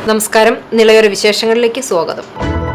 നമസ്കാരം നിളയൊരു വിശേഷങ്ങളിലേക്ക് സ്വാഗതം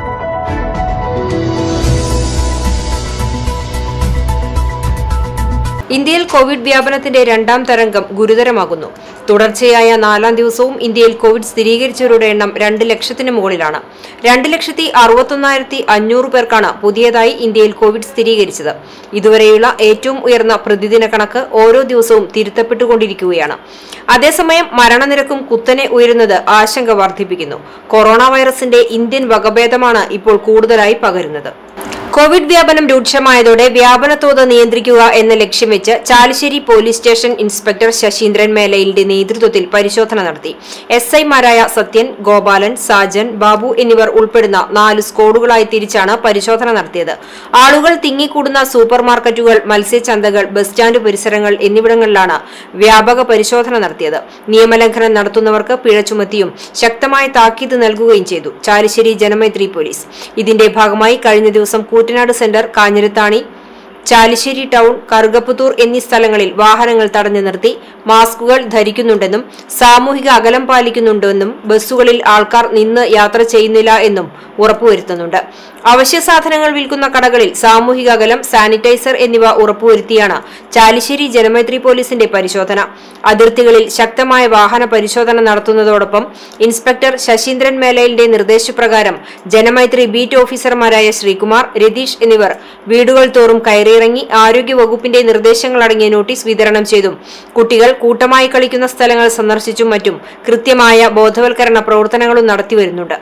ഇന്ത്യയിൽ കോവിഡ് വ്യാപനത്തിന്റെ രണ്ടാം തരംഗം ഗുരുതരമാകുന്നു തുടർച്ചയായ നാലാം ദിവസവും ഇന്ത്യയിൽ കോവിഡ് സ്ഥിരീകരിച്ചവരുടെ എണ്ണം രണ്ട് ലക്ഷത്തിന് മുകളിലാണ് രണ്ട് ലക്ഷത്തി അറുപത്തൊന്നായിരത്തി അഞ്ഞൂറ് പേർക്കാണ് പുതിയതായി ഇന്ത്യയിൽ കോവിഡ് സ്ഥിരീകരിച്ചത് ഇതുവരെയുള്ള ഏറ്റവും ഉയർന്ന പ്രതിദിന കണക്ക് ഓരോ ദിവസവും തിരുത്തപ്പെട്ടുകൊണ്ടിരിക്കുകയാണ് അതേസമയം മരണനിരക്കും കുത്തനെ ഉയരുന്നത് ആശങ്ക വർദ്ധിപ്പിക്കുന്നു കൊറോണ വൈറസിന്റെ ഇന്ത്യൻ വകഭേദമാണ് ഇപ്പോൾ കൂടുതലായി പകരുന്നത് കോവിഡ് വ്യാപനം രൂക്ഷമായതോടെ വ്യാപനത്തോത് നിയന്ത്രിക്കുക എന്ന ലക്ഷ്യം വെച്ച് Chalissery police station inspector Sasheendran മേലയിലിന്റെ നേതൃത്വത്തിൽ പരിശോധന നടത്തി എസ് ഐമാരായ സത്യൻ ഗോപാലൻ സാജൻ ബാബു എന്നിവർ ഉൾപ്പെടുന്ന നാല് സ്ക്വാഡുകളായി തിരിച്ചാണ് പരിശോധന നടത്തിയത് ആളുകൾ തിങ്ങിക്കൂടുന്ന സൂപ്പർ മാർക്കറ്റുകൾ മത്സ്യചന്തകൾ ബസ് സ്റ്റാൻഡ് പരിസരങ്ങൾ എന്നിവിടങ്ങളിലാണ് വ്യാപക പരിശോധന നടത്തിയത് നിയമലംഘനം നടത്തുന്നവർക്ക് പിഴ ചുമത്തിയും ശക്തമായ താക്കീത് നൽകുകയും ചെയ്തു ചാലിശ്ശേരി ജനമൈത്രി പോലീസ് ഇതിന്റെ ഭാഗമായി കഴിഞ്ഞ ദിവസം കൂറ്റനാട് സെന്റർ കാഞ്ഞിരത്താണി ചാലിശ്ശേരി ടൗൺ കറുകപ്പുത്തൂർ എന്നീ സ്ഥലങ്ങളിൽ വാഹനങ്ങൾ തടഞ്ഞു നിർത്തി മാസ്കുകൾ ധരിക്കുന്നുണ്ടെന്നും സാമൂഹിക അകലം പാലിക്കുന്നുണ്ടെന്നും ബസ്സുകളിൽ ആൾക്കാർ നിന്ന് യാത്ര ചെയ്യുന്നില്ല എന്നും ഉറപ്പുവരുത്തുന്നുണ്ട് അവശ്യ സാധനങ്ങൾ വിൽക്കുന്ന കടകളിൽ സാമൂഹിക അകലം സാനിറ്റൈസർ എന്നിവ ഉറപ്പുവരുത്തിയാണ് ചാലിശ്ശേരി ജനമൈത്രി പോലീസിന്റെ പരിശോധന അതിർത്തികളിൽ ശക്തമായ വാഹന പരിശോധന നടത്തുന്നതോടൊപ്പം ഇൻസ്പെക്ടർ ശശീന്ദ്രൻ മേലയിലിന്റെ നിർദ്ദേശപ്രകാരം ജനമൈത്രി ബീറ്റ് ഓഫീസർമാരായ ശ്രീകുമാർ രതീഷ് എന്നിവർ വീടുകൾ തോറും കയറിയിറങ്ങി ആരോഗ്യ വകുപ്പിന്റെ നിർദ്ദേശങ്ങളടങ്ങിയ നോട്ടീസ് വിതരണം ചെയ്തും കുട്ടികൾ കൂട്ടമായി കളിക്കുന്ന സ്ഥലങ്ങൾ സന്ദർശിച്ചും മറ്റും കൃത്യമായ ബോധവൽക്കരണ പ്രവർത്തനങ്ങളും നടത്തിവരുന്നുണ്ട്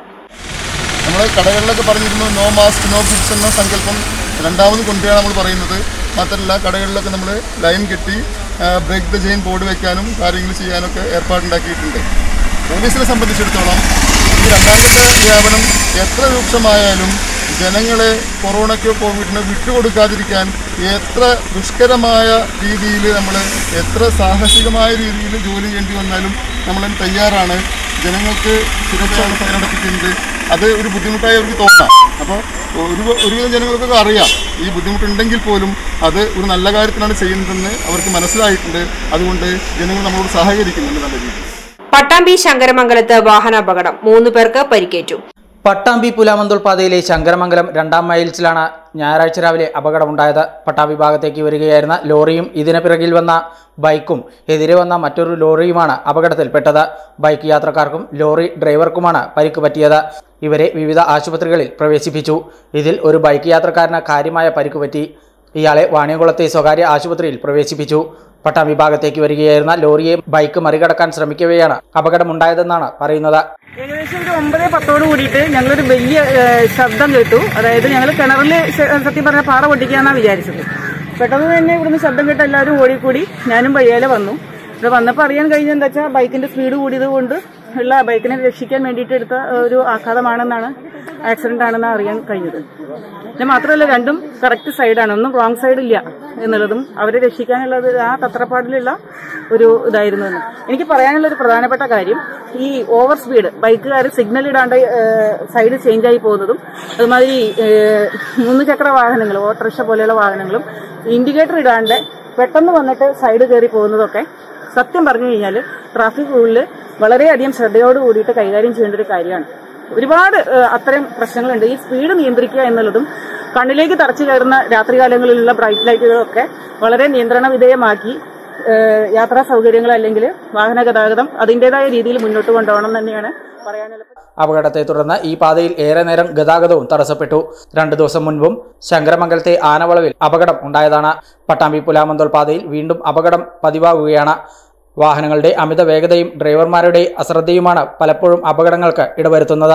നമ്മൾ കടകളിലൊക്കെ പറഞ്ഞിരുന്നു നോ മാസ്ക് നോ ഫിക്സ് എന്ന സങ്കല്പം രണ്ടാമത് കൊണ്ടുവരാൻ നമ്മൾ പറയുന്നത് മാത്രമല്ല കടകളിലൊക്കെ നമ്മൾ ലൈൻ കെട്ടി ബ്രേക്ക് ദ ചെയിൻ ബോർഡ് വെക്കാനും കാര്യങ്ങൾ ചെയ്യാനൊക്കെ ഏർപ്പാടുണ്ടാക്കിയിട്ടുണ്ട് പോലീസിനെ സംബന്ധിച്ചിടത്തോളം ഈ രണ്ടാം ഘട്ട വ്യാപനം എത്ര രൂക്ഷമായാലും ജനങ്ങളെ കൊറോണയ്ക്കോ കോവിഡിനോ വിട്ടുകൊടുക്കാതിരിക്കാൻ എത്ര ദുഷ്കരമായ രീതിയിൽ നമ്മൾ എത്ര സാഹസികമായ രീതിയിൽ ജോലി ചെയ്യേണ്ടി വന്നാലും നമ്മൾ തയ്യാറാണ് ജനങ്ങൾക്ക് സുരക്ഷ സംഘടിപ്പിക്കുന്നത് അത് ഒരു ബുദ്ധിമുട്ടായി അവർക്ക് തോന്നാം അപ്പോൾ ഒരു ഒരുവിധം ജനങ്ങൾക്കൊക്കെ അറിയാം ഈ ബുദ്ധിമുട്ടുണ്ടെങ്കിൽ പോലും അത് ഒരു നല്ല കാര്യത്തിനാണ് ചെയ്യുന്നതെന്ന് അവർക്ക് മനസ്സിലായിട്ടുണ്ട് അതുകൊണ്ട് ജനങ്ങൾ നമ്മളോട് സഹകരിക്കുന്നുണ്ട് നല്ല രീതിയിൽ പട്ടാമ്പി ശങ്കരമംഗലത്ത് വാഹനാപകടം മൂന്ന് പേർക്ക് പരിക്കേറ്റു പട്ടാമ്പി പുലാമന്തോൾ പാതയിലെ ശങ്കരമംഗലം രണ്ടാം മൈൽസിലാണ് ഞായറാഴ്ച രാവിലെ അപകടമുണ്ടായത് പട്ടാമ്പി ഭാഗത്തേക്ക് വരികയായിരുന്ന ലോറിയും ഇതിന് പിറകിൽ വന്ന ബൈക്കും എതിരെ വന്ന മറ്റൊരു ലോറിയുമാണ് അപകടത്തിൽപ്പെട്ടത് ബൈക്ക് യാത്രക്കാർക്കും ലോറി ഡ്രൈവർക്കുമാണ് പരിക്ക് പറ്റിയത് ഇവരെ വിവിധ ആശുപത്രികളിൽ പ്രവേശിപ്പിച്ചു ഇതിൽ ഒരു ബൈക്ക് യാത്രക്കാരന് കാര്യമായ പരിക്ക് പറ്റി ഇയാളെ വാണിയംകുളത്തെ സ്വകാര്യ ആശുപത്രിയിൽ പ്രവേശിപ്പിച്ചു പട്ടാമ്പി ഭാഗത്തേക്ക് വരികയായിരുന്ന ലോറിയെ ബൈക്ക് മറികടക്കാൻ ശ്രമിക്കവെയാണ് അപകടമുണ്ടായതെന്നാണ് പറയുന്നത് ഏകദേശം ഒരു ഒമ്പത് പത്തോട് കൂടിയിട്ട് ഞങ്ങളൊരു വലിയ ഏഹ്, ശബ്ദം കേട്ടു അതായത് ഞങ്ങൾ കിണറിൽ ശ- സത്യം പറഞ്ഞ പാറ പൊട്ടിക്കാന്നാണ് വിചാരിച്ചത് പെട്ടെന്ന് തന്നെ ഇവിടുന്ന് ശബ്ദം കേട്ട് എല്ലാവരും ഓടിക്കൂടി ഞാനും വഴിയാലെ വന്നു ഇവിടെ വന്നപ്പോൾ അറിയാൻ കഴിഞ്ഞ എന്താ വെച്ചാൽ ബൈക്കിന്റെ സ്പീഡ് കൂടിയത് കൊണ്ട് ഉള്ള ബൈക്കിനെ രക്ഷിക്കാൻ വേണ്ടിയിട്ട് എടുത്ത ഒരു ആഘാതമാണെന്നാണ് ആക്സിഡന്റ് ആണെന്നാണ് അറിയാൻ കഴിഞ്ഞത് പിന്നെ മാത്രമല്ല രണ്ടും കറക്റ്റ് സൈഡാണ് ഒന്നും റോങ് സൈഡ് ഇല്ല എന്നുള്ളതും അവരെ രക്ഷിക്കാനുള്ളത് ആ തത്രപ്പാടിലുള്ള ഒരു ഇതായിരുന്നു എന്ന് എനിക്ക് പറയാനുള്ള ഒരു പ്രധാനപ്പെട്ട കാര്യം ഈ ഓവർ സ്പീഡ് ബൈക്കുകാർ സിഗ്നൽ ഇടാണ്ട് സൈഡ് ചേഞ്ച് ആയി പോകുന്നതും അതുമാതിരി ഏഹ്, മൂന്ന് ചക്ര വാഹനങ്ങൾ ഓട്ടോറിക്ഷ പോലെയുള്ള വാഹനങ്ങളും ഇൻഡിക്കേറ്റർ ഇടാണ്ട് പെട്ടെന്ന് വന്നിട്ട് സൈഡ് കയറി പോകുന്നതൊക്കെ സത്യം പറഞ്ഞു കഴിഞ്ഞാൽ ട്രാഫിക് റൂളിൽ വളരെയധികം ശ്രദ്ധയോട് കൂടിയിട്ട് കൈകാര്യം ചെയ്യേണ്ട ഒരു കാര്യമാണ് ഒരുപാട് ഏഹ്, അത്തരം പ്രശ്നങ്ങളുണ്ട് ഈ സ്പീഡ് നിയന്ത്രിക്കുക എന്നുള്ളതും കണ്ണിലേക്ക് തറച്ചു കയറുന്ന രാത്രികാലങ്ങളിലുള്ള ബ്രൈറ്റ് ലൈറ്റുകളൊക്കെ വളരെ നിയന്ത്രണ വിധേയമാക്കി ഏഹ്, യാത്രാ സൗകര്യങ്ങൾ അല്ലെങ്കിൽ വാഹന ഗതാഗതം അതിൻ്റെതായ രീതിയിൽ മുന്നോട്ട് കൊണ്ടുപോകണം എന്ന് തന്നെയാണ് പറയാനുള്ളത് അപകടത്തെ തുടർന്ന് ഈ പാതയിൽ ഏറെ നേരം ഗതാഗതവും തടസ്സപ്പെട്ടു രണ്ടു ദിവസം മുൻപും ശങ്കരമംഗലത്തെ ആനവളവിൽ അപകടം ഉണ്ടായതാണ് പട്ടാമ്പി പുലാമന്തോൾ പാതയിൽ വീണ്ടും അപകടം പതിവാകുകയാണ് വാഹനങ്ങളുടെ അമിത വേഗതയും ഡ്രൈവർമാരുടെ അശ്രദ്ധയുമാണ് പലപ്പോഴും അപകടങ്ങൾക്ക് ഇടവരുത്തുന്നത്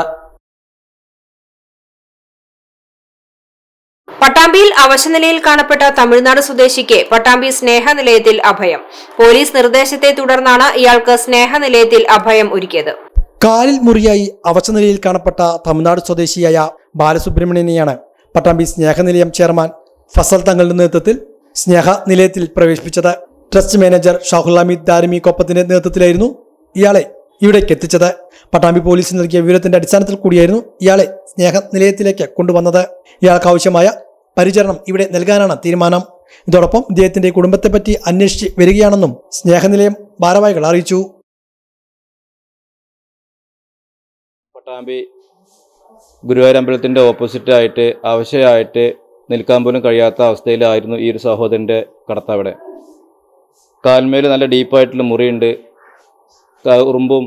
പട്ടാമ്പിയിൽ അവശനിലയിൽ കാണപ്പെട്ട തമിഴ്നാട് സ്വദേശിക്ക് പട്ടാമ്പി സ്നേഹനിലയത്തിൽ അഭയം പോലീസ് നിർദ്ദേശത്തെ തുടർന്നാണ് ഇയാൾക്ക് സ്നേഹനിലയത്തിൽ അഭയം ഒരുക്കിയത് കാലിൽ മുറിയായി അവശനിലയിൽ കാണപ്പെട്ട തമിഴ്നാട് സ്വദേശിയായ ബാലസുബ്രഹ്മണ്യനെയാണ് പട്ടാമ്പി സ്നേഹനിലയം ചെയർമാൻ ഫസൽ തങ്ങളുടെ നേതൃത്വത്തിൽ സ്നേഹ നിലയത്തിൽ പ്രവേശിപ്പിച്ചത് ട്രസ്റ്റ് മാനേജർ ഷാഹുൽ ഹമീദ് ദാരിമി കൊപ്പത്തിന്റെ നേതൃത്വത്തിലായിരുന്നു ഇയാളെ ഇവിടേക്ക് എത്തിച്ചത് പട്ടാമ്പി പോലീസ് നൽകിയ വിവരത്തിന്റെ അടിസ്ഥാനത്തിൽ കൂടിയായിരുന്നു ഇയാളെ സ്നേഹ നിലയത്തിലേക്ക് കൊണ്ടുവന്നത് ഇയാൾക്ക് ആവശ്യമായ പരിചരണം ഇവിടെ നൽകാനാണ് തീരുമാനം ഇതോടൊപ്പം ഇദ്ദേഹത്തിന്റെ കുടുംബത്തെപ്പറ്റി അന്വേഷിച്ച് വരികയാണെന്നും സ്നേഹനിലയം ഭാരവാഹികൾ അറിയിച്ചു പട്ടാമ്പി ഗുരുവായൂർ അമ്പലത്തിൻ്റെ ഓപ്പോസിറ്റായിട്ട് ആവശ്യമായിട്ട് നിൽക്കാൻ പോലും കഴിയാത്ത അവസ്ഥയിലായിരുന്നു ഈ ഒരു സഹോദരൻ്റെ കടത്തവിടെ കാൽമേൽ നല്ല ഡീപ്പായിട്ടുള്ള മുറിയുണ്ട് ക- ഉറുമ്പും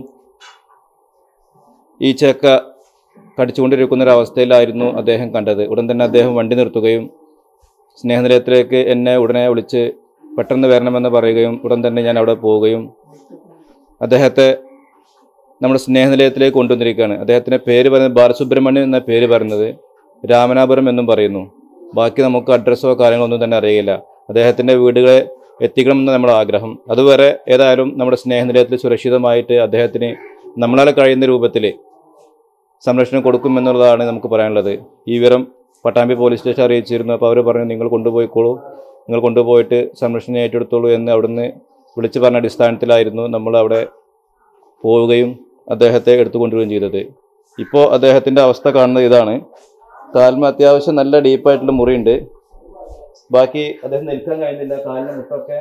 ഈച്ചയൊക്കെ കടിച്ചുകൊണ്ടിരിക്കുന്ന ഒരു അവസ്ഥയിലായിരുന്നു അദ്ദേഹം കണ്ടത് ഉടൻ തന്നെ അദ്ദേഹം വണ്ടി നിർത്തുകയും സ്നേഹനിലയത്തിലേക്ക് എന്നെ ഉടനെ വിളിച്ച് പെട്ടെന്ന് വരണമെന്ന് പറയുകയും ഉടൻ തന്നെ ഞാൻ അവിടെ പോവുകയും അദ്ദേഹത്തെ നമ്മുടെ സ്നേഹനിലയത്തിലേക്ക് കൊണ്ടുവന്നിരിക്കുകയാണ് അദ്ദേഹത്തിൻ്റെ പേര് പറയുന്നത് ബാലസുബ്രഹ്മണ്യൻ എന്ന പേര് പറയുന്നത് രാമനാപുരം എന്നും പറയുന്നു ബാക്കി നമുക്ക് അഡ്രസ്സോ കാര്യങ്ങളോ ഒന്നും തന്നെ അറിയില്ല അദ്ദേഹത്തിൻ്റെ വീടുകളെ എത്തിക്കണമെന്ന് നമ്മുടെ ആഗ്രഹം അതുവരെ ഏതായാലും നമ്മുടെ സ്നേഹനിലയത്തിൽ സുരക്ഷിതമായിട്ട് അദ്ദേഹത്തിന് നമ്മളാൽ കഴിയുന്ന രൂപത്തിൽ സംരക്ഷണം കൊടുക്കുമെന്നുള്ളതാണ് നമുക്ക് പറയാനുള്ളത് ഈ വിവരം പട്ടാമ്പി പോലീസ് സ്റ്റേഷൻ അറിയിച്ചിരുന്നു അപ്പോൾ അവർ പറഞ്ഞു നിങ്ങൾ കൊണ്ടുപോയിക്കോളൂ നിങ്ങൾ കൊണ്ടുപോയിട്ട് സംരക്ഷണം ഏറ്റെടുത്തോളൂ എന്ന് അവിടുന്ന് വിളിച്ചു പറഞ്ഞ അടിസ്ഥാനത്തിലായിരുന്നു നമ്മൾ അവിടെ പോവുകയും അദ്ദേഹത്തെ എടുത്തുകൊണ്ടുവരികയും ചെയ്തത് ഇപ്പോൾ അദ്ദേഹത്തിൻ്റെ അവസ്ഥ കാണുന്നത് ഇതാണ് കാലിന് അത്യാവശ്യം നല്ല ഡീപ്പായിട്ടുള്ള മുറിയുണ്ട് ബാക്കി അദ്ദേഹം നിൽക്കാൻ കഴിയുന്നില്ല കാലിന് മുട്ടൊക്കെ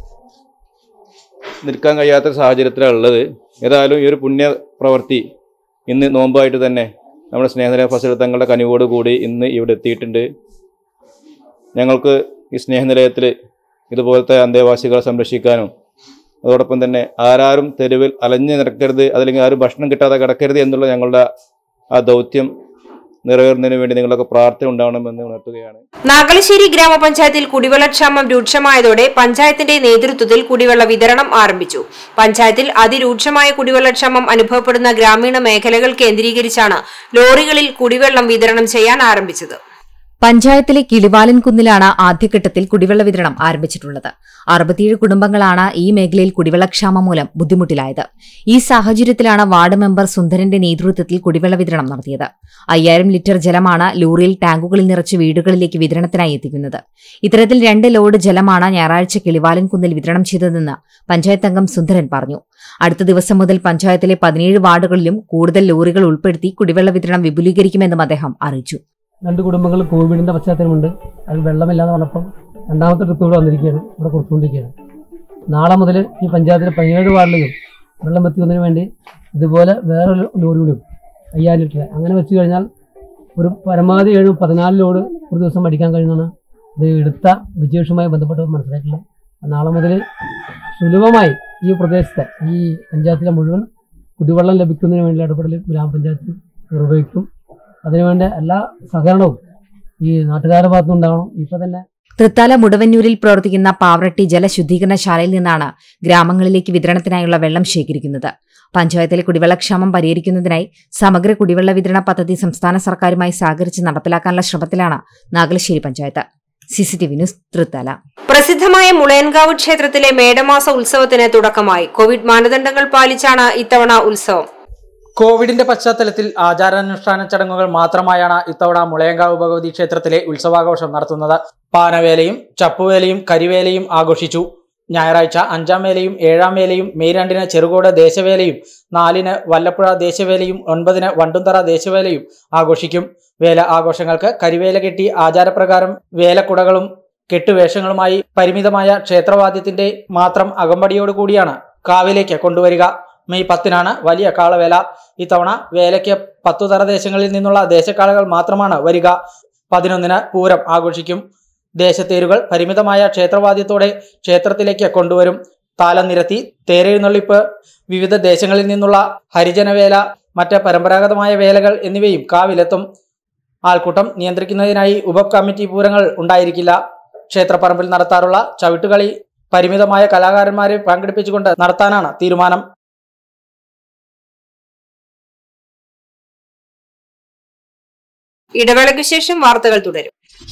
നിൽക്കാൻ കഴിയാത്ത സാഹചര്യത്തിലാണ് ഉള്ളത് ഏതായാലും ഈ ഒരു പുണ്യ പ്രവൃത്തി ഇന്ന് നോമ്പായിട്ട് തന്നെ നമ്മുടെ സ്നേഹനിലയ ഫസൽ തങ്ങളുടെ കനിവോട് കൂടി ഇന്ന് ഇവിടെ എത്തിയിട്ടുണ്ട് ഞങ്ങൾക്ക് ഈ സ്നേഹനിലയത്തിൽ ഇതുപോലത്തെ അന്തേവാസികളെ സംരക്ഷിക്കാനും അതോടൊപ്പം തന്നെ ആരാരും തെരുവിൽ അലഞ്ഞു നിരക്കരുത് അതല്ലെങ്കിൽ ആരും ഭക്ഷണം കിട്ടാതെ കിടക്കരുത് എന്നുള്ള ഞങ്ങളുടെ ആ ദൗത്യം നിറവേറുന്നതിന് വേണ്ടി നിങ്ങളൊക്കെ പ്രാർത്ഥന ഉണ്ടാവണമെന്ന് ഉണർത്തുകയാണ് നാഗലശ്ശേരി ഗ്രാമപഞ്ചായത്തിൽ കുടിവെള്ളക്ഷാമം രൂക്ഷമായതോടെ പഞ്ചായത്തിന്റെ നേതൃത്വത്തിൽ കുടിവെള്ള വിതരണം ആരംഭിച്ചു പഞ്ചായത്തിൽ അതിരൂക്ഷമായ കുടിവെള്ളക്ഷാമം അനുഭവപ്പെടുന്ന ഗ്രാമീണ മേഖലകൾ കേന്ദ്രീകരിച്ചാണ് ലോറികളിൽ കുടിവെള്ളം വിതരണം ചെയ്യാൻ ആരംഭിച്ചത് പഞ്ചായത്തിലെ കിളിവാലൻ കുന്നിലാണ് ആദ്യഘട്ടത്തിൽ കുടിവെള്ള വിതരണം ആരംഭിച്ചിട്ടുള്ളത് അറുപത്തിയേഴ് കുടുംബങ്ങളാണ് ഈ മേഖലയിൽ കുടിവെള്ളക്ഷാമം മൂലം ബുദ്ധിമുട്ടിലായത് ഈ സാഹചര്യത്തിലാണ് വാർഡ് മെമ്പർ സുന്ദരന്റെ നേതൃത്വത്തിൽ കുടിവെള്ള വിതരണം നടത്തിയത് അയ്യായിരം ലിറ്റർ ജലമാണ് ലോറിയിൽ ടാങ്കുകളിൽ നിറച്ച് വീടുകളിലേക്ക് വിതരണത്തിനായി എത്തിക്കുന്നത് ഇത്തരത്തിൽ രണ്ട് ലോഡ് ജലമാണ് ഞായറാഴ്ച കിളിവാലൻ കുന്നിൽ വിതരണം ചെയ്തതെന്ന് പഞ്ചായത്ത് അംഗം സുന്ദരൻ പറഞ്ഞു അടുത്ത ദിവസം മുതൽ പഞ്ചായത്തിലെ പതിനേഴ് വാർഡുകളിലും കൂടുതൽ ലോറികൾ ഉൾപ്പെടുത്തി കുടിവെള്ള വിതരണം വിപുലീകരിക്കുമെന്നും അദ്ദേഹം അറിയിച്ചു രണ്ട് കുടുംബങ്ങൾ കോവിഡിന്റെ പശ്ചാത്തലമുണ്ട് അത് വെള്ളമില്ലാന്ന് പറഞ്ഞപ്പം രണ്ടാമത്തെ ട്രിപ്പ് ഇവിടെ വന്നിരിക്കുകയാണ് ഇവിടെ കൊടുത്തുകൊണ്ടിരിക്കുകയാണ് നാളെ മുതൽ ഈ പഞ്ചായത്തിലെ പതിനേഴ് വാർഡിലും വെള്ളം എത്തിക്കുന്നതിന് വേണ്ടി ഇതുപോലെ വേറൊരു ലോറി കൂടി അയ്യായിരം ലിറ്റർ അങ്ങനെ വെച്ച് കഴിഞ്ഞാൽ ഒരു പരമാവധി ഏഴ് പതിനാല് ലോഡ് ഒരു ദിവസം അടിക്കാൻ കഴിയുന്നതാണ് ഇത് എടുത്ത വിജയവുമായി ബന്ധപ്പെട്ട് മനസ്സിലാക്കിയിട്ടുള്ളത് നാളെ മുതൽ സുലഭമായി ഈ പ്രദേശത്തെ ഈ പഞ്ചായത്തിലെ മുഴുവൻ കുടിവെള്ളം ലഭിക്കുന്നതിന് വേണ്ടി ഇടപെടൽ ഗ്രാമപഞ്ചായത്ത് നിർവഹിക്കും അതിനുവേണ്ട എല്ലാ സഹകരണവും ഈ നാട്ടുകാരുടെ ഭാഗത്തുനിന്നുണ്ടാവണം ഇപ്പൊ തന്നെ തൃത്താല മുടവന്നൂരിൽ പ്രവർത്തിക്കുന്ന പാവറട്ടി ജലശുദ്ധീകരണശാലയിൽ നിന്നാണ് ഗ്രാമങ്ങളിലേക്ക് വിതരണത്തിനായുള്ള വെള്ളം ശേഖരിക്കുന്നത് പഞ്ചായത്തിലെ കുടിവെള്ളക്ഷാമം പരിഹരിക്കുന്നതിനായി സമഗ്ര കുടിവെള്ള വിതരണ പദ്ധതി സംസ്ഥാന സർക്കാരുമായി സഹകരിച്ച് നടപ്പിലാക്കാനുള്ള ശ്രമത്തിലാണ് നാഗലശ്ശേരി പഞ്ചായത്ത് സിസിടിവി ന്യൂസ് തൃത്താല പ്രസിദ്ധമായ മുളയൻകാവ് ക്ഷേത്രത്തിലെ മേടമാസ ഉത്സവത്തിന് തുടക്കമായി കോവിഡ് മാനദണ്ഡങ്ങൾ പാലിച്ചാണ് ഇത്തവണ ഉത്സവം കോവിഡിന്റെ പശ്ചാത്തലത്തിൽ ആചാരാനുഷ്ഠാന ചടങ്ങുകൾ മാത്രമായാണ് ഇത്തവണ മുളയങ്കാവ് ഭഗവതി ക്ഷേത്രത്തിലെ ഉത്സവാഘോഷം നടത്തുന്നത് പാനവേലയും ചപ്പുവേലയും കരിവേലയും ആഘോഷിച്ചു ഞായറാഴ്ച അഞ്ചാം വേലയും ഏഴാം വേലയും മെയ് രണ്ടിന് ചെറുകോട് ദേശവേലയും നാലിന് വല്ലപ്പുഴ ദേശവേലയും ഒൻപതിന് വണ്ടുന്തറ ദേശവേലയും ആഘോഷിക്കും വേല ആഘോഷങ്ങൾക്ക് കരിവേല കെട്ടി ആചാരപ്രകാരം വേലക്കുടകളും കെട്ടുവേഷങ്ങളുമായി പരിമിതമായ ക്ഷേത്രവാദ്യത്തിന്റെ മാത്രം അകമ്പടിയോടുകൂടിയാണ് കാവിലേക്ക് കൊണ്ടുവരിക മെയ് പത്തിനാണ് വലിയ കാളവേല ഇത്തവണ വേലയ്ക്ക് പത്തു തറ ദേശങ്ങളിൽ നിന്നുള്ള ദേശക്കാളകൾ മാത്രമാണ് വരിക പതിനൊന്നിന് പൂരം ആഘോഷിക്കും ദേശത്തേരുകൾ പരിമിതമായ ക്ഷേത്രവാദ്യത്തോടെ ക്ഷേത്രത്തിലേക്ക് കൊണ്ടുവരും താലം നിരത്തി തേരെഴുന്നള്ളിപ്പ് വിവിധ ദേശങ്ങളിൽ നിന്നുള്ള ഹരിജനവേല മറ്റ് പരമ്പരാഗതമായ വേലകൾ എന്നിവയും കാവിലെത്തും ആൾക്കൂട്ടം നിയന്ത്രിക്കുന്നതിനായി ഉപ കമ്മിറ്റി പൂരങ്ങൾ ഉണ്ടായിരിക്കില്ല ക്ഷേത്രപ്പറമ്പിൽ നടത്താറുള്ള ചവിട്ടുകളി പരിമിതമായ കലാകാരന്മാരെ പങ്കെടുപ്പിച്ചുകൊണ്ട് നടത്താനാണ് തീരുമാനം ഇടവേളയ്ക്കു ശേഷം വാർത്തകൾ തുടരും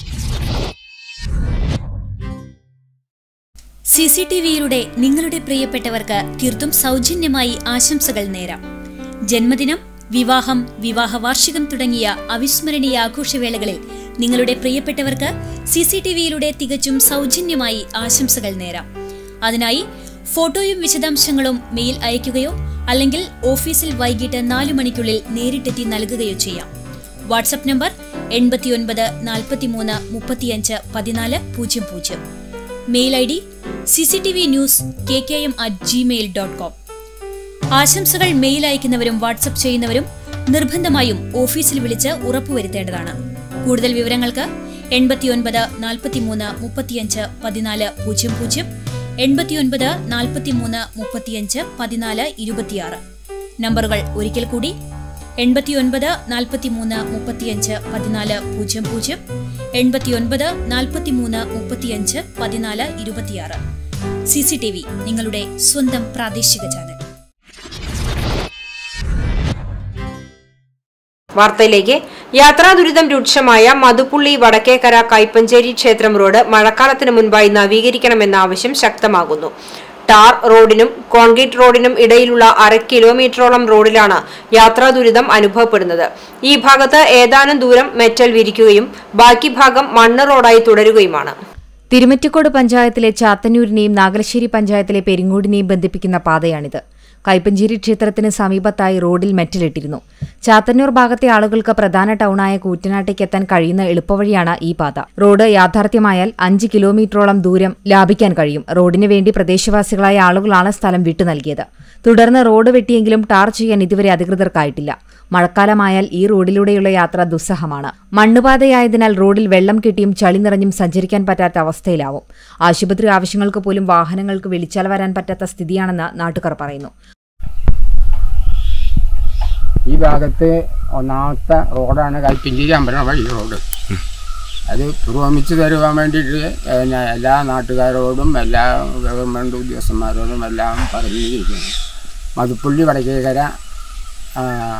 സി സി ടി വിയിലൂടെ നിങ്ങളുടെ പ്രിയപ്പെട്ടവർക്ക് തീർത്തും സൗജന്യമായി ആശംസകൾ നേരാം ജന്മദിനം വിവാഹം വിവാഹ വാർഷികം തുടങ്ങിയ അവിസ്മരണീയ ആഘോഷവേളകളിൽ നിങ്ങളുടെ പ്രിയപ്പെട്ടവർക്ക് സി സി ടി വിയിലൂടെ തികച്ചും സൗജന്യമായി ആശംസകൾ നേരാം അതിനായി ഫോട്ടോയും വിശദാംശങ്ങളും മെയിൽ അയയ്ക്കുകയോ അല്ലെങ്കിൽ ഓഫീസിൽ വൈകിട്ട് നാലു മണിക്കുള്ളിൽ നേരിട്ടെത്തി നൽകുകയോ ചെയ്യാം വാട്സപ്പ് നമ്പർ എൺപത്തിയൊൻപത് നാൽപ്പത്തിമൂന്ന് മുപ്പത്തിയഞ്ച് പതിനാല് പൂജ്യം പൂജ്യം mail I D C C T V news K K M at gmail dot com ആശംസകൾ മെയിൽ അയക്കുന്നവരും വാട്സപ്പ് ചെയ്യുന്നവരും നിർബന്ധമായും ഓഫീസിൽ വിളിച്ച് ഉറപ്പുവരുത്തേണ്ടതാണ് കൂടുതൽ വിവരങ്ങൾക്ക് എൺപത്തിയൊൻപത് നാൽപ്പത്തിമൂന്ന് മുപ്പത്തിയഞ്ച് പതിനാല് പൂജ്യം പൂജ്യം എൺപത്തിയൊൻപത് നാൽപ്പത്തിമൂന്ന് മുപ്പത്തിയഞ്ച് പതിനാല് ഇരുപത്തിയാറ് നമ്പറുകൾ ഒരിക്കൽ കൂടി എൺപത്തിയൊൻപത് നാൽപ്പത്തിമൂന്ന് മുപ്പത്തിയഞ്ച് പതിനാല് പൂജ്യം പൂജ്യം എൺപത്തിയൊൻപത് നാൽപ്പത്തിമൂന്ന് മുപ്പത്തിയഞ്ച് പതിനാല് ഇരുപത്തിയാറ് സി സി ടി വി നിങ്ങളുടെ സ്വന്തം പ്രാദേശിക ചാനൽ വാർത്തയിലേക്ക് യാത്രാ ദുരിതം രൂക്ഷമായ മധുപ്പുള്ളി വടക്കേക്കര കൈപ്പഞ്ചേരി ക്ഷേത്രം റോഡ് മഴക്കാലത്തിന് മുൻപായി നവീകരിക്കണമെന്ന ആവശ്യം ശക്തമാകുന്നു ടാർ റോഡിനും കോൺക്രീറ്റ് റോഡിനും ഇടയിലുള്ള അര കിലോമീറ്ററോളം റോഡിലാണ് യാത്രാ ദുരിതം അനുഭവപ്പെടുന്നത് ഈ ഭാഗത്ത് ഏതാനും ദൂരം മെറ്റൽ വിരിക്കുകയും ബാക്കി ഭാഗം മണ്ണ് റോഡായി തുടരുകയുമാണ് തിരുമറ്റിക്കോട് പഞ്ചായത്തിലെ ചാത്തന്നൂരിനെയും നാഗലശ്ശേരി പഞ്ചായത്തിലെ പെരിങ്ങോടിനെയും ബന്ധിപ്പിക്കുന്ന പാതയാണിത് കൈപ്പഞ്ചേരി ക്ഷേത്രത്തിന് സമീപത്തായി റോഡിൽ മെറ്റലിട്ടിരുന്നു ചാത്തന്നൂർ ഭാഗത്തെ ആളുകൾക്ക് പ്രധാന ടൗണായ കൂറ്റനാട്ടേക്ക് എത്താൻ കഴിയുന്ന എളുപ്പവഴിയാണ് ഈ പാത റോഡ് യാഥാർത്ഥ്യമായാൽ അഞ്ച് കിലോമീറ്ററോളം ദൂരം ലാഭിക്കാൻ കഴിയും റോഡിന് വേണ്ടി പ്രദേശവാസികളായ ആളുകളാണ് സ്ഥലം വിട്ടു നൽകിയത് തുടർന്ന് റോഡ് വെട്ടിയെങ്കിലും ടാർ ചെയ്യാൻ ഇതുവരെ അധികൃതർക്കായിട്ടില്ല മഴക്കാലമായാൽ ഈ റോഡിലൂടെയുള്ള യാത്ര ദുസ്സഹമാണ് മണ്ണുപാതയായതിനാൽ റോഡിൽ വെള്ളം കെട്ടിയും ചളി നിറഞ്ഞും സഞ്ചരിക്കാൻ പറ്റാത്ത അവസ്ഥയിലാവും ആശുപത്രി ആവശ്യങ്ങൾക്ക് പോലും വാഹനങ്ങൾക്ക് വെളിച്ചാൽ വരാൻ പറ്റാത്ത സ്ഥിതിയാണെന്ന് നാട്ടുകാർ പറയുന്നു ഈ ഭാഗത്ത് ഒന്നാമത്തെ റോഡാണ് കൽപ്പിഞ്ചേരി അമ്പലം വഴി റോഡ് അത് പുരോഗമിച്ച് തരുവാൻ വേണ്ടിയിട്ട് പിന്നെ എല്ലാ നാട്ടുകാരോടും എല്ലാ ഗവൺമെൻറ് ഉദ്യോഗസ്ഥന്മാരോടും എല്ലാം പറഞ്ഞിരിക്കുന്നു മധുപ്പള്ളി വടക്കേക്കര ആ,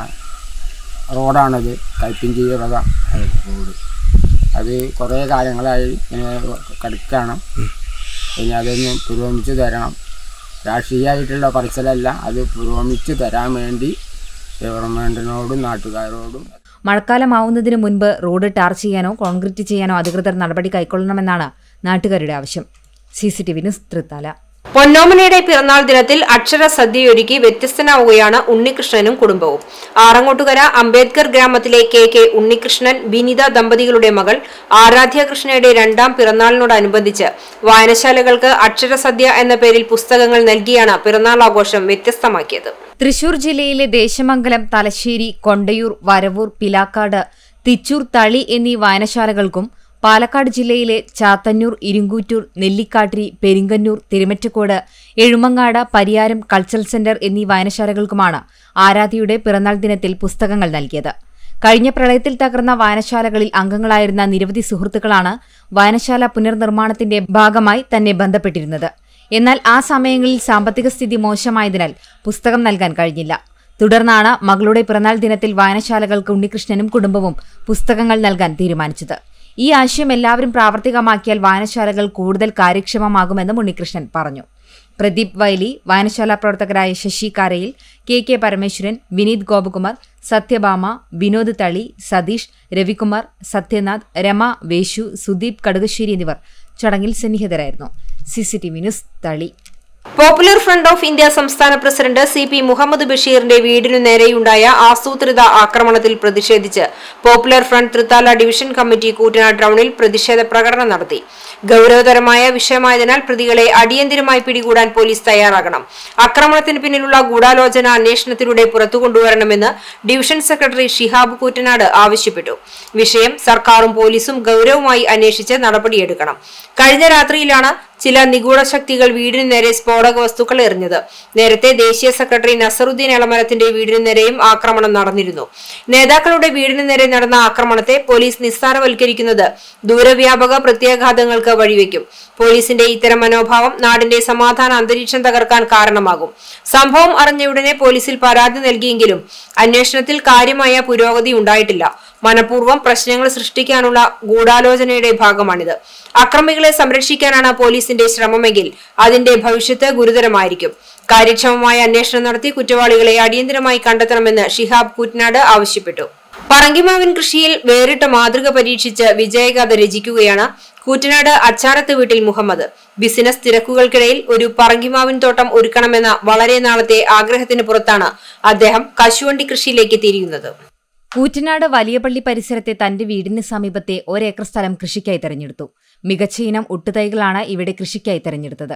റോഡാണത് കൽപ്പിഞ്ചേരി വക റോഡ് അത് കുറേ കാലങ്ങളായി ഇങ്ങനെ കിടക്കുകയാണ് പിന്നെ അതൊന്ന് പുരോഗമിച്ച് തരണം രാഷ്ട്രീയമായിട്ടുള്ള പറച്ചിലല്ല അത് പുരോഗമിച്ച് തരാൻ വേണ്ടി ഗവൺമെൻറ്റിനോടും നാട്ടുകാരോടും മഴക്കാലമാവുന്നതിന് മുൻപ് റോഡ് ടാർ ചെയ്യാനോ കോൺക്രീറ്റ് ചെയ്യാനോ അധികൃതർ നടപടി കൈക്കൊള്ളണമെന്നാണ് നാട്ടുകാരുടെ ആവശ്യം C C T V news Thrithala പൊന്നോമനയുടെ പിറന്നാൾ ദിനത്തിൽ അക്ഷര സദ്യയൊരുക്കി വ്യത്യസ്തനാവുകയാണ് ഉണ്ണികൃഷ്ണനും കുടുംബവും ആറങ്ങോട്ടുകര അംബേദ്കർ ഗ്രാമത്തിലെ കെ കെ ഉണ്ണികൃഷ്ണൻ ബിനിത ദമ്പതികളുടെ മകൾ ആരാധ്യ കൃഷ്ണയുടെ രണ്ടാം പിറന്നാളിനോടനുബന്ധിച്ച് വായനശാലകൾക്ക് അക്ഷര സദ്യ എന്ന പേരിൽ പുസ്തകങ്ങൾ നൽകിയാണ് പിറന്നാൾ ആഘോഷം വ്യത്യസ്തമാക്കിയത് തൃശൂർ ജില്ലയിലെ ദേശമംഗലം തലശ്ശേരി കൊണ്ടയൂർ വരവൂർ പിലാക്കാട് തിച്ചൂർ തളി എന്നീ വായനശാലകൾക്കും പാലക്കാട് ജില്ലയിലെ ചാത്തന്നൂർ ഇരിങ്കൂറ്റൂർ നെല്ലിക്കാട്ടിരി പെരിങ്കന്നൂർ തിരുമറ്റക്കോട് എഴുമങ്ങാട് പരിയാരം കൾച്ചറൽ സെന്റർ എന്നീ വായനശാലകൾക്കുമാണ് ആരാധ്യയുടെ പിറന്നാൾ ദിനത്തിൽ പുസ്തകങ്ങൾ നൽകിയത് കഴിഞ്ഞ പ്രളയത്തിൽ തകർന്ന വായനശാലകളിൽ അംഗങ്ങളായിരുന്ന നിരവധി സുഹൃത്തുക്കളാണ് വായനശാല പുനർനിർമ്മാണത്തിന്റെ ഭാഗമായി തന്നെ ബന്ധപ്പെട്ടിരുന്നത് എന്നാൽ ആ സമയങ്ങളിൽ സാമ്പത്തിക സ്ഥിതി മോശമായതിനാൽ പുസ്തകം നൽകാൻ കഴിഞ്ഞില്ല തുടർന്നാണ് മകളുടെ പിറന്നാൾ ദിനത്തിൽ വായനശാലകൾക്ക് ഉണ്ണികൃഷ്ണനും കുടുംബവും പുസ്തകങ്ങൾ നൽകാൻ തീരുമാനിച്ചത് ഈ ആശയം എല്ലാവരും പ്രാവർത്തികമാക്കിയാൽ വായനശാലകൾ കൂടുതൽ കാര്യക്ഷമമാകുമെന്നും ഉണ്ണികൃഷ്ണൻ പറഞ്ഞു പ്രദീപ് വൈലി വായനശാല പ്രവർത്തകരായ ശശി കാരയിൽ കെ കെ പരമേശ്വരൻ വിനീത് ഗോപകുമാർ സത്യഭാമ വിനോദ് തളി സതീഷ് രവികുമാർ സത്യനാഥ് രമ വേശു സുദീപ് കടുകശ്ശേരി എന്നിവർ ചടങ്ങിൽ സന്നിഹിതരായിരുന്നു CCTV news Thali popular front of India സംസ്ഥാന പ്രസിഡന്റ് സി പി മുഹമ്മദ് ബഷീറിന്റെ വീടിനു നേരെയുണ്ടായ ആസൂത്രിത ആക്രമണത്തിൽ പ്രതിഷേധിച്ച് popular front Thrithala division committee Koottanad ടൗണിൽ പ്രതിഷേധ പ്രകടനം നടത്തി ഗൌരവതരമായ വിഷയമായതിനാൽ പ്രതികളെ അടിയന്തിരമായി പിടികൂടാൻ പോലീസ് തയ്യാറാകണം ആക്രമണത്തിന് പിന്നിലുള്ള ഗൂഢാലോചന അന്വേഷണത്തിലൂടെ പുറത്തു കൊണ്ടുവരണമെന്ന് ഡിവിഷൻ സെക്രട്ടറി ഷിഹാബ് കൂറ്റനാട് ആവശ്യപ്പെട്ടു വിഷയം സർക്കാരും പോലീസും ഗൌരവമായി അന്വേഷിച്ച് നടപടിയെടുക്കണം കഴിഞ്ഞ രാത്രിയിലാണ് ചില നിഗൂഢ ശക്തികൾ വീടിനു നേരെ സ്ഫോടക വസ്തുക്കൾ എറിഞ്ഞത് നേരത്തെ ദേശീയ സെക്രട്ടറി നസറുദ്ദീൻ എളമരത്തിന്റെ വീടിനു നേരെയും ആക്രമണം നടന്നിരുന്നു നേതാക്കളുടെ വീടിനു നേരെ നടന്ന ആക്രമണത്തെ പോലീസ് നിസ്സാരവൽക്കരിക്കുന്നത് ദൂരവ്യാപക പ്രത്യാഘാതങ്ങൾക്ക് വഴിവെക്കും പോലീസിന്റെ ഇത്തരം മനോഭാവം നാടിന്റെ സമാധാന അന്തരീക്ഷം തകർക്കാൻ കാരണമാകും സംഭവം അറിഞ്ഞയുടനെ പോലീസിൽ പരാതി നൽകിയെങ്കിലും അന്വേഷണത്തിൽ കാര്യമായ പുരോഗതി ഉണ്ടായിട്ടില്ല മനഃപൂർവ്വം പ്രശ്നങ്ങൾ സൃഷ്ടിക്കാനുള്ള ഗൂഢാലോചനയുടെ ഭാഗമാണിത് അക്രമികളെ സംരക്ഷിക്കാനാണ് പോലീസിന്റെ ശ്രമമെങ്കിൽ അതിന്റെ ഭവിഷ്യത്ത് ഗുരുതരമായിരിക്കും കാര്യക്ഷമമായ അന്വേഷണം നടത്തി കുറ്റവാളികളെ അടിയന്തരമായി കണ്ടെത്തണമെന്ന് ഷിഹാബ് കുറ്റ്നാട് ആവശ്യപ്പെട്ടു പറങ്കിമാവിൻ കൃഷിയിൽ വേറിട്ട മാതൃക പരീക്ഷിച്ച് വിജയഗാഥ രചിക്കുകയാണ് കൂറ്റനാട് അച്ചാറത്ത് വീട്ടിൽ മുഹമ്മദ് ബിസിനസ് തിരക്കുകൾക്കിടയിൽ ഒരു പറങ്കിമാവിൻ തോട്ടം ഒരുക്കണമെന്ന വളരെ നാളത്തെ ആഗ്രഹത്തിന് പുറത്താണ് അദ്ദേഹം കശുവണ്ടി കൃഷിയിലേക്ക് തിരിയുന്നത് കൂറ്റനാട് വലിയപള്ളി പരിസരത്തെ തന്റെ വീടിന് സമീപത്തെ ഒരേക്കർ സ്ഥലം കൃഷിക്കായി തെരഞ്ഞെടുത്തു മികച്ച ഇനം ഒട്ടുതൈകളാണ് ഇവിടെ കൃഷിക്കായി തെരഞ്ഞെടുത്തത്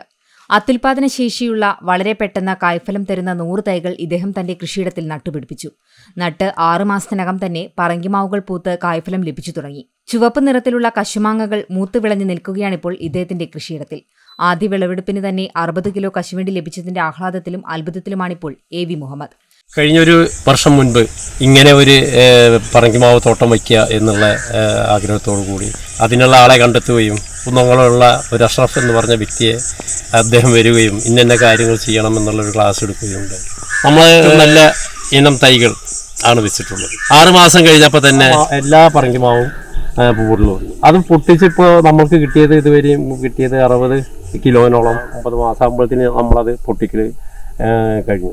അത്യുൽപാദന ശേഷിയുള്ള വളരെ പെട്ടെന്ന് കായ്ഫലം തരുന്ന നൂറ് തൈകൾ ഇദ്ദേഹം തന്റെ കൃഷിയിടത്തിൽ നട്ടുപിടിപ്പിച്ചു നട്ട് ആറു മാസത്തിനകം തന്നെ പറങ്കിമാവുകൾ പൂത്ത് കായ്ഫലം ലഭിച്ചു തുടങ്ങി ചുവപ്പ് നിറത്തിലുള്ള കശുമാങ്ങകൾ മൂത്ത് വിളഞ്ഞു നിൽക്കുകയാണിപ്പോൾ ഇദ്ദേഹത്തിന്റെ കൃഷിയിടത്തിൽ ആദ്യ വിളവെടുപ്പിന് തന്നെ അറുപത് കിലോ കശുവണ്ടി ലഭിച്ചതിന്റെ ആഹ്ലാദത്തിലും അത്ഭുതത്തിലുമാണിപ്പോൾ എ വി മുഹമ്മദ് കഴിഞ്ഞൊരു വർഷം മുൻപ് ഇങ്ങനെ ഒരു ഏഹ്, പറങ്കിമാവ് തോട്ടം വയ്ക്കുക എന്നുള്ള ഏഹ്, ആഗ്രഹത്തോടു കൂടി അതിനുള്ള ആളെ കണ്ടെത്തുകയും കുന്നങ്ങളുള്ള ഒരു അഷ്റഫ് എന്ന് പറഞ്ഞ വ്യക്തിയെ അദ്ദേഹം വരികയും ഇന്ന കാര്യങ്ങൾ ചെയ്യണം എന്നുള്ളൊരു ക്ലാസ് എടുക്കുകയും ഉണ്ടായി നമ്മൾ നല്ല ഇനം തൈകൾ ആണ് വെച്ചിട്ടുള്ളത് ആറ് മാസം കഴിഞ്ഞപ്പോൾ തന്നെ എല്ലാ പറങ്കിമാവും പൂവുള്ളൂ അത് പൊട്ടിച്ചിപ്പോൾ നമ്മൾക്ക് കിട്ടിയത് ഇതുവരെയും കിട്ടിയത് അറുപത് കിലോനോളം ഒമ്പത് മാസം ആകുമ്പോഴത്തേന് നമ്മളത് പൊട്ടിക്കൽ ഏഹ്, കഴിഞ്ഞു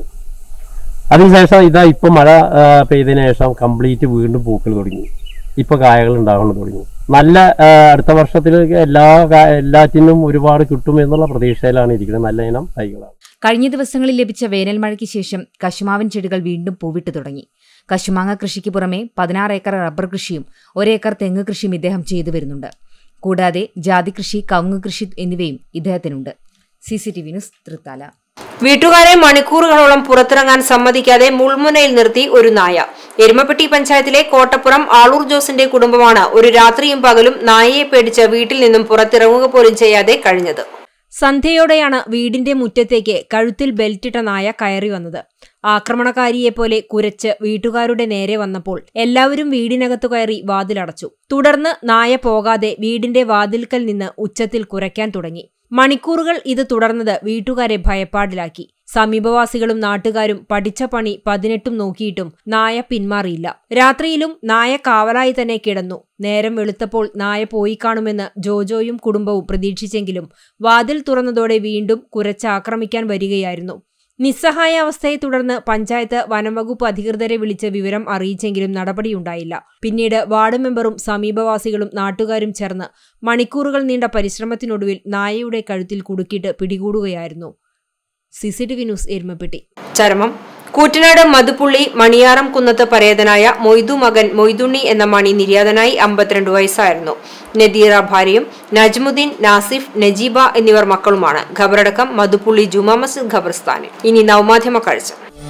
അതിനുശേഷം ഇതാ ഇപ്പൊ മഴ ആ, പെയ്തതിനു ശേഷം കംപ്ലീറ്റ് വീണ്ടും പൂക്കൾ തുടങ്ങി ഇപ്പൊ കായകൾ ഉണ്ടാവാൻ തുടങ്ങി നല്ല ആ, അടുത്ത വർഷത്തിൽ എല്ലാ കാ- എല്ലാറ്റിനും ഒരുപാട് കിട്ടും എന്നുള്ള പ്രതീക്ഷയിലാണ് ഇരിക്കുന്നത് നല്ല ഇനം തൈകളാണ് കഴിഞ്ഞ ദിവസങ്ങളിൽ ലഭിച്ച വേനൽ മഴയ്ക്ക് ശേഷം കശുമാവൻ ചെടികൾ വീണ്ടും പൂവിട്ടു തുടങ്ങി കശുമാങ്ങ കൃഷിക്ക് പുറമെ പതിനാറ് ഏക്കർ റബ്ബർ കൃഷിയും ഒരേക്കർ തെങ്ങ് കൃഷിയും ഇദ്ദേഹം ചെയ്തു വരുന്നുണ്ട് കൂടാതെ ജാതി കൃഷി കവുങ്ങ് കൃഷി എന്നിവയും ഇദ്ദേഹത്തിനുണ്ട് C C T V news Thrithala വീട്ടുകാരെ മണിക്കൂറുകളോളം പുറത്തിറങ്ങാൻ സമ്മതിക്കാതെ മുൾമുനയിൽ നിർത്തി ഒരു നായ എരുമപ്പെട്ടി പഞ്ചായത്തിലെ കോട്ടപ്പുറം ആളൂർ ജോസിന്റെ കുടുംബമാണ് ഒരു രാത്രിയും പകലും നായയെ പേടിച്ച് വീട്ടിൽ നിന്നും പുറത്തിറങ്ങുക പോലും ചെയ്യാതെ കഴിഞ്ഞത് സന്ധ്യയോടെയാണ് വീടിന്റെ മുറ്റത്തേക്ക് കഴുത്തിൽ ബെൽറ്റിട്ട നായ കയറി വന്നത് ആക്രമണകാരിയെപ്പോലെ കുരച്ച് വീട്ടുകാരുടെ നേരെ വന്നപ്പോൾ എല്ലാവരും വീടിനകത്തു കയറി വാതിലടച്ചു തുടർന്ന് നായ പോകാതെ വീടിന്റെ വാതിൽക്കൽ നിന്ന് ഉച്ചത്തിൽ കുരയ്ക്കാൻ തുടങ്ങി മണിക്കൂറുകൾ ഇത് തുടർന്നത് വീട്ടുകാരെ ഭയപ്പാടിലാക്കി സമീപവാസികളും നാട്ടുകാരും പഠിച്ച പണി പതിനെട്ടും നോക്കിയിട്ടും നായ പിന്മാറിയില്ല രാത്രിയിലും നായ കാവലായി തന്നെ കിടന്നു നേരം വെളുത്തപ്പോൾ നായ പോയി കാണുമെന്ന് ജോജോയും കുടുംബവും പ്രതീക്ഷിച്ചെങ്കിലും വാതിൽ തുറന്നതോടെ വീണ്ടും കുരച്ചാക്രമിക്കാൻ വരികയായിരുന്നു നിസ്സഹായ അവസ്ഥയെ തുടർന്ന് പഞ്ചായത്ത് വനംവകുപ്പ് അധികൃതരെ വിളിച്ച് വിവരം അറിയിച്ചെങ്കിലും നടപടിയുണ്ടായില്ല പിന്നീട് വാർഡ് മെമ്പറും സമീപവാസികളും നാട്ടുകാരും ചേർന്ന് മണിക്കൂറുകൾ നീണ്ട പരിശ്രമത്തിനൊടുവിൽ നായയുടെ കഴുത്തിൽ കുടുക്കിയിട്ട് പിടികൂടുകയായിരുന്നു സിസിടിവി ന്യൂസ് എരുമപ്പെട്ടി ചരമം കൂറ്റനാട് മധുപുള്ളി മണിയാറം കുന്നത്ത് പരേതനായ മൊയ്തു മകൻ മൊയ്തുണ്ണി എന്ന മണി നിര്യാതനായി അമ്പത്തിരണ്ട് വയസ്സായിരുന്നു നദീറ ഭാര്യയും നജ്മുദ്ദീൻ നാസിഫ് നജീബ എന്നിവർ മക്കളുമാണ് ഖബറടക്കം മധുപുള്ളി ജുമാ മസ്ജിദ് ഖബർസ്ഥാനിൽ ഇനി നവമാധ്യമ കാഴ്ച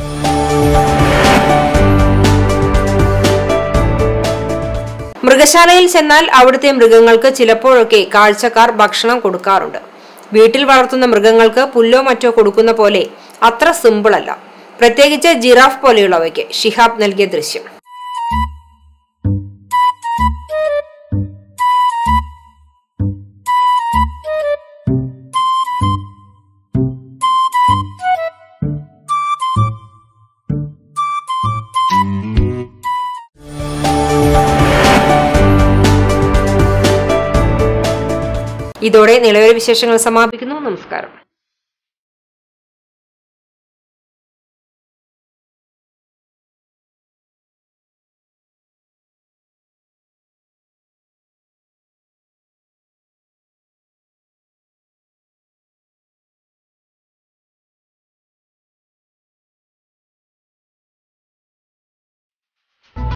മൃഗശാലയിൽ ചെന്നാൽ അവിടുത്തെ മൃഗങ്ങൾക്ക് ചിലപ്പോഴൊക്കെ കാഴ്ചക്കാർ ഭക്ഷണം കൊടുക്കാറുണ്ട് വീട്ടിൽ വളർത്തുന്ന മൃഗങ്ങൾക്ക് പുല്ലോ മറ്റോ കൊടുക്കുന്ന പോലെ അത്ര സിമ്പിൾ അല്ല പ്രത്യേകിച്ച് ജിറാഫ് പോലെയുള്ളവയ്ക്ക് ഷിഹാബ് നൽകിയ ദൃശ്യം ഇതോടെ നിലവിലെ വിശേഷങ്ങൾ സമാപിക്കുന്നു നമസ്കാരം